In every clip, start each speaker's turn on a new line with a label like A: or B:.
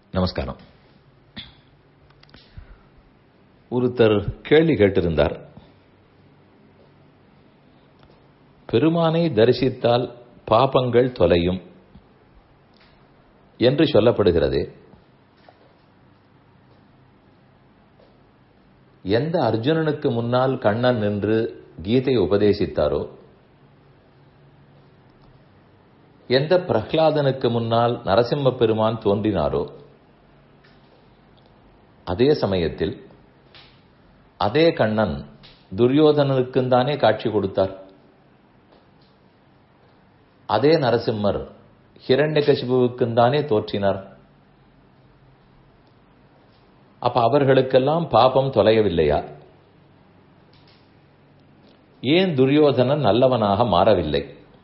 A: நமஸ்காரம் ஒருத்தர் கேள்வி கேட்டிருந்தார் பெருமானை தரிசித்தால் பாபங்கள் தொலையும் என்று சொல்லப்படுகிறது எந்த அர்ஜுனனுக்கு முன்னால் கண்ணன் நின்று கீதை உபதேசித்தாரோ எந்த பிரஹ்லாதனுக்கு முன்னால் நரசிம்ம பெருமான் தோன்றினாரோ அதே சமயத்தில் அதே கண்ணன் துரியோதனனுக்கும் தானே காட்சி கொடுத்தார் அதே நரசிம்மர் ஹிரண்யகசிபுவுக்கும் தானே தோற்றினார் அப்ப அவர்களுக்கெல்லாம் பாபம் தொலையவில்லையா ஏன் துரியோதனன் நல்லவனாக மாறவில்லை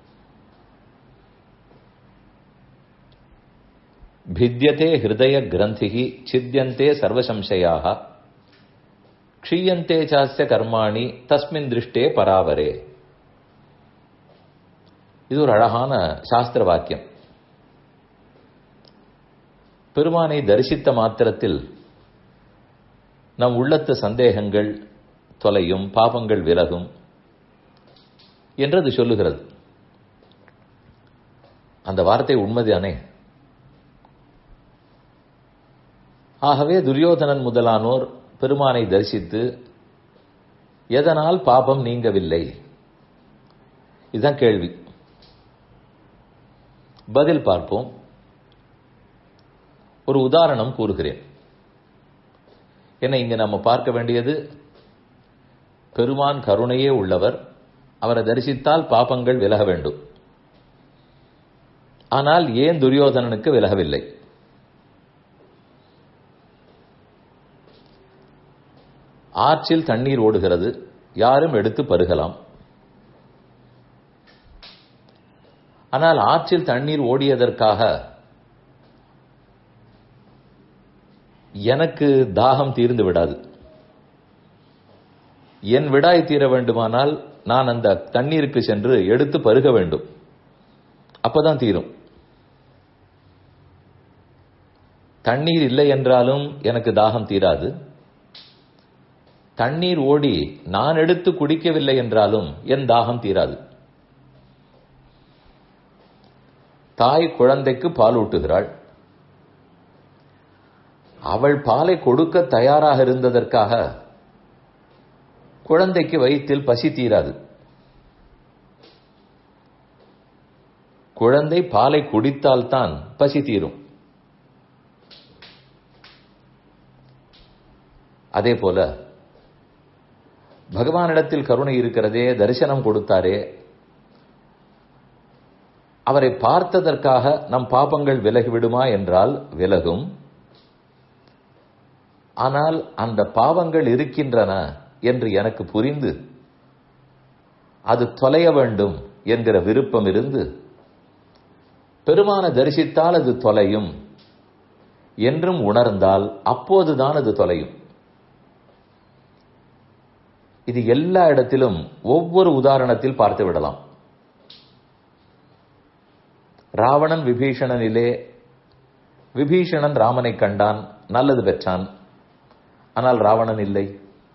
A: भिद्यते हृदय ग्रंथि छिद्यन्ते सर्वसंशयाः क्षीयन्ते चास्य கர்மாணி தஸ்மின் திருஷ்டே பராவரே இது ஒரு அழகான சாஸ்திர வாக்கியம் பெருமானை தரிசித்த மாத்திரத்தில் நம் உள்ளத்து சந்தேகங்கள் தொலையும் பாபங்கள் விலகும் என்றது சொல்லுகிறது அந்த வார்த்தை உண்மைதானே ஆகவே துரியோதனன் முதலானோர் பெருமானை தரிசித்து எதனால் பாபம் நீங்கவில்லை இதுதான் கேள்வி பதில் பார்ப்போம் ஒரு உதாரணம் கூறுகிறேன் என்ன இங்க நம்ம பார்க்க வேண்டியது பெருமான் கருணையே உள்ளவர் அவரை தரிசித்தால் பாபங்கள் விலக வேண்டும் ஆனால் ஏன் துரியோதனனுக்கு விலகவில்லை ஆற்றில் தண்ணீர் ஓடுகிறது யாரும் எடுத்து பருகலாம் ஆனால் ஆற்றில் தண்ணீர் ஓடியதற்காக எனக்கு தாகம் தீர்ந்து விடாது என் விடாய் தீர வேண்டுமானால் நான் அந்த தண்ணீருக்கு சென்று எடுத்து பருக வேண்டும் அப்பதான் தீரும் தண்ணீர் இல்லை என்றாலும் எனக்கு தாகம் தீராது தண்ணீர் ஓடி நான் எடுத்து குடிக்கவில்லை என்றாலும் என் தாகம் தீராது தாய் குழந்தைக்கு பால் ஊட்டுகிறாள் அவள் பாலை கொடுக்க தயாராக இருந்ததற்காக குழந்தைக்கு வயிற்றில் பசி தீராது குழந்தை பாலை குடித்தால்தான் பசி தீரும் அதே போல பகவானிடத்தில் கருணை இருக்கிறதே தரிசனம் கொடுத்தாரே அவரை பார்த்ததற்காக நம் பாபங்கள் விலகிவிடுமா என்றால் விலகும் ஆனால் அந்த பாவங்கள் இருக்கின்றன என்று எனக்கு புரிந்து அது தொலைய வேண்டும் என்கிற விருப்பம் இருந்து பெருமான தரிசித்தால் அது தொலையும் என்றும் உணர்ந்தால் அப்போதுதான் அது தொலையும் இது எல்லா இடத்திலும் ஒவ்வொரு உதாரணத்தில் பார்த்து விடலாம் ராவணன் விபீஷணனிலே விபீஷணன் ராமனை கண்டான் நல்லது பெற்றான் ஆனால் ராவணன் இல்லை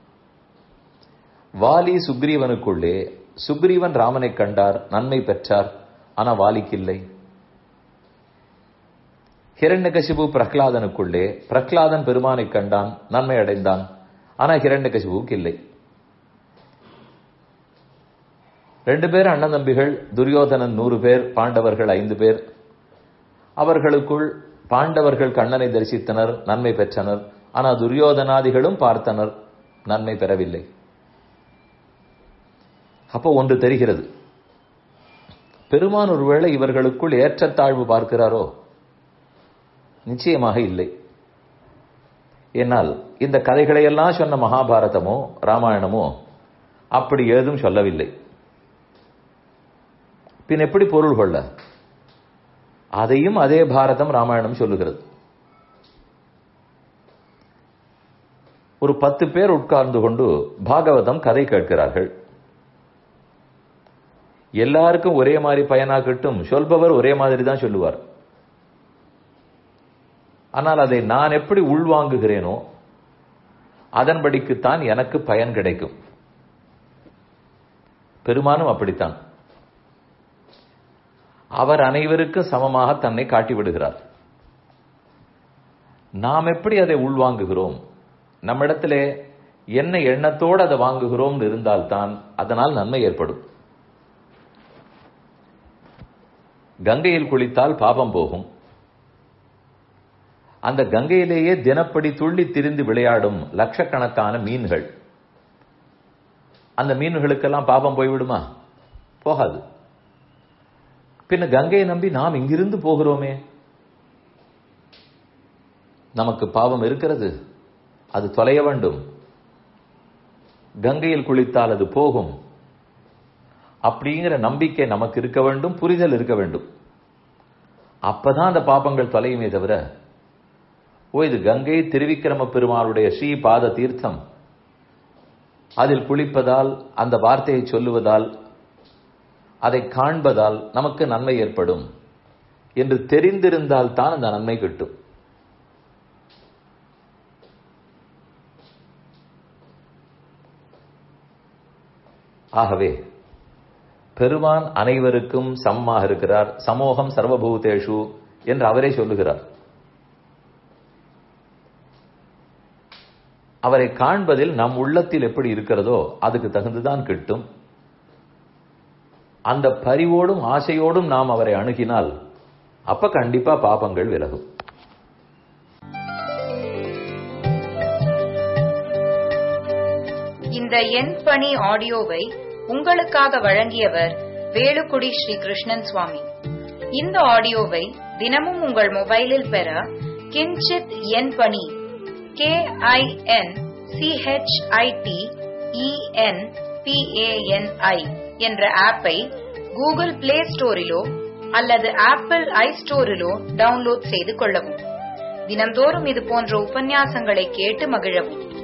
A: வாலி சுக்ரீவனுக்குள்ளே சுக்ரீவன் ராமனை கண்டார் நன்மை பெற்றார் ஆனா வாலிக்கு இல்லை ஹிரண்யகசிபு பிரகலாதனுக்குள்ளே பிரகலாதன் பெருமானை கண்டான் நன்மை அடைந்தான் ஆனா ஹிரண்யகசிபுவுக்கு இல்லை ரெண்டு பேர் அண்ணன் தம்பிகள் துரியோதனன் நூறு பேர் பாண்டவர்கள் ஐந்து பேர் அவர்களுக்குள் பாண்டவர்கள் கண்ணனை தரிசித்தனர் நன்மை பெற்றனர் ஆனால் துரியோதனாதிகளும் பார்த்தனர் நன்மை பெறவில்லை அப்போ ஒன்று தெரிகிறது பெருமான் ஒருவேளை இவர்களுக்குள் ஏற்றத்தாழ்வு பார்க்கிறாரோ நிச்சயமாக இல்லை என்னால் இந்த கதைகளையெல்லாம் சொன்ன மகாபாரதமோ ராமாயணமோ அப்படி ஏதும் சொல்லவில்லை பின் எப்படி பொருள் கொள்ள அதையும் அதே பாரதம் ராமாயணம் சொல்லுகிறது ஒரு பத்து பேர் உட்கார்ந்து கொண்டு பாகவதம் கதை கேட்கிறார்கள் எல்லாருக்கும் ஒரே மாதிரி பயனாகட்டும் சொல்பவர் ஒரே மாதிரி தான் சொல்லுவார் ஆனால் அதை நான் எப்படி உள்வாங்குகிறேனோ அதன்படிக்குத்தான் எனக்கு பயன் கிடைக்கும் பெருமானும் அப்படித்தான் அவர் அனைவருக்கும் சமமாக தன்னை காட்டி விடுகிறார் நாம் எப்படி அதை உள்வாங்குகிறோம் நம்மிடத்திலே என்ன எண்ணத்தோடு அதை வாங்குகிறோம் இருந்தால்தான் அதனால் நன்மை ஏற்படும் கங்கையில் குளித்தால் பாபம் போகும் அந்த கங்கையிலேயே தினப்படி துள்ளி திரிந்து விளையாடும் லட்சக்கணக்கான மீன்கள் அந்த மீன்களுக்கெல்லாம் பாபம் போய்விடுமா போகாது பின்ன கங்கையை நம்பி நாம் இங்கிருந்து போகிறோமே நமக்கு பாவம் இருக்கிறது அது தொலைய வேண்டும் கங்கையில் குளித்தால் அது போகும் அப்படிங்கிற நம்பிக்கை நமக்கு இருக்க வேண்டும் புரிதல் இருக்க வேண்டும் அப்பதான் அந்த பாபங்கள் தொலையுமே தவிர ஓ இது கங்கை திருவிக்கிரம பெருமாளுடைய ஸ்ரீ பாத தீர்த்தம் அதில் குளிப்பதால் அந்த வார்த்தையை சொல்லுவதால் அதை காண்பதால் நமக்கு நன்மை ஏற்படும் என்று தெரிந்திருந்தால் தான் அந்த நன்மை கிட்டும் ஆகவே பெருமான் அனைவருக்கும் சமமாக இருக்கிறார் சமூகம் சர்வபூதேஷு என்று அவரே சொல்லுகிறார் அவரை காண்பதில் நம் உள்ளத்தில் எப்படி இருக்கிறதோ அதுக்கு தகுந்துதான் கிட்டும் அந்த பரிவோடும் ஆசையோடும் நாம் அவரை அணுகினால் அப்ப கண்டிப்பா பாபங்கள் விலகும்
B: இந்த எண் பணி ஆடியோவை உங்களுக்காக வழங்கியவர் வேலுக்குடி ஸ்ரீ கிருஷ்ணன் சுவாமி இந்த ஆடியோவை தினமும் உங்கள் மொபைலில் பெற கிஞ்சித் எண் பணி கே ஐ என் சிஹெச்ஐடி இஎன் பிஏஎன்ஐ என்ற ஆப்பை கூகுள் பிளே ஸ்டோரிலோ அல்லது ஆப்பிள் ஐ ஸ்டோரிலோ டவுன்லோட் செய்து கொள்ளவும் தினந்தோறும் இது போன்ற உபன்யாசங்களை கேட்டு மகிழவும்